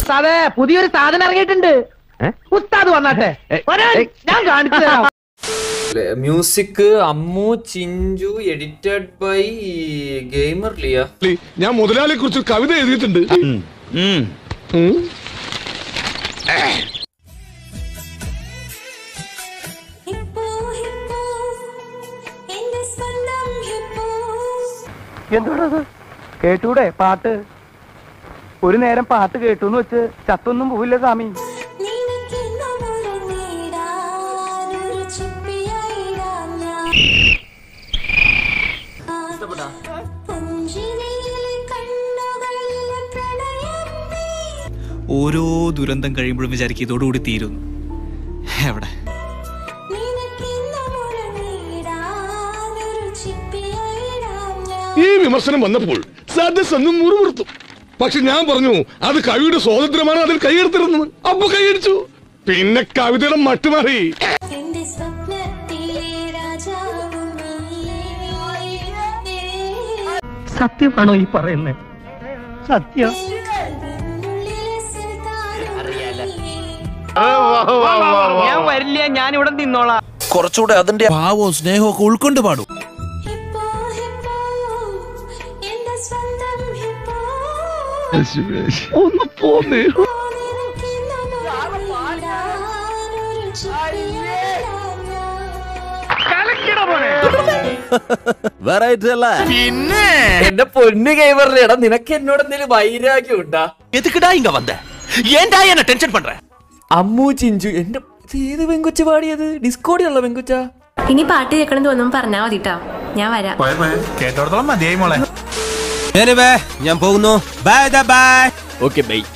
ഉസ്താദേ പുതിയൊരു സാധനം ഇറങ്ങിയിട്ടുണ്ട് ഉസ്താദ് വന്നാട്ടെ വരാൻ. ഞാൻ കാണിച്ചു തരാം music Ammu Chinchu edited by gamer Liya ഞാൻ മുതലാളിയെ കുറിച്ച് കവിത എഴുതിയിട്ടുണ്ട് ഹിപ്പോ ഹിപ്പോ എന്റെ സ്വന്തം ഹിപ്പോ എന്താണത് കേട്ടൂടെ പാട്ട് ഒരു നേരം പാട്ട് കേട്ടു എന്ന് വെച്ച് ചത്തൊന്നും പോവില്ല സ്വാമി നിനക്കെന്നും ഒരു നീടാൻ ഒരു ചിപ്പിയായിടാം ഞാൻ പുഞ്ചിരിയിലെ കണ്ണുകളിലെ പ്രണയം നീ ഓരോ ദുരന്തം കഴിയുമ്പോഴും വിചാരിക്കും ഇതോടുകൂടി തീരുന്നു എവിടെ നിനക്കെന്നും ഒരു നീടാൻ ഒരു ചിപ്പിയായിടാം ഞാൻ ഈ വിമർശനം വന്നപ്പോൾ സദസ്സൊന്നും മുറിവുറുത്തു പക്ഷെ ഞാൻ പറഞ്ഞു അത് കവിയുടെ സ്വാതന്ത്ര്യമാണ് അതിൽ കൈയെടുത്തിരുന്നത് അപ്പൊ കൈയടിച്ചു പിന്നെ കവിതയുടെ മട്ടുമാറി എന്റെ സ്വപ്നത്തിലെ രാജാവും നീ. സത്യമാണോ ഈ പറയുന്നത് സത്യം ഉള്ളിലെ സുൽത്താനും നീ. ഞാൻ വരില്ല ഞാൻ ഇവിടെ നിന്നോളാം കുറച്ചുകൂടെ അതിന്റെ ഭാവോ സ്നേഹവും ഒക്കെ ഉൾക്കൊണ്ട് പാടും ഹിപ്പോ ഹിപ്പോ എന്റെ സ്വന്തം ഹിപ്പോ ഒന്ന് പോന്നേ നിനക്കെന്നും ഒരു നീടാൻ ഒരു ചിപ്പിയായിടാം ഞാൻ എന്റെ പൊന്നു ഗെയിമറിന്റെ എടാ നിനക്ക് എന്നോട് എന്തെങ്കിലും വൈരാഗ്യം ഉണ്ടാ എതുക്കിടാ ഇങ്ങ വந்த ஏன்டா என்ன டென்ஷன் பண்ற അമ്മു ചിഞ്ചു എന്റെ ഇത് ഏത് പെങ്കൊച്ച പാടിയത് ഡിസ്കോഡിയുള്ള പെങ്കൊച്ച ഇനി പാട്ട് കേൾക്കണം തോന്നുന്നു പറഞ്ഞാ മതിട്ടോ ഞാൻ വരാം കേട്ടോടത്തോളം മതിയായി മോളെ ഞാൻ പോകുന്നു ബൈ ബൈ ഓക്കെ ബൈ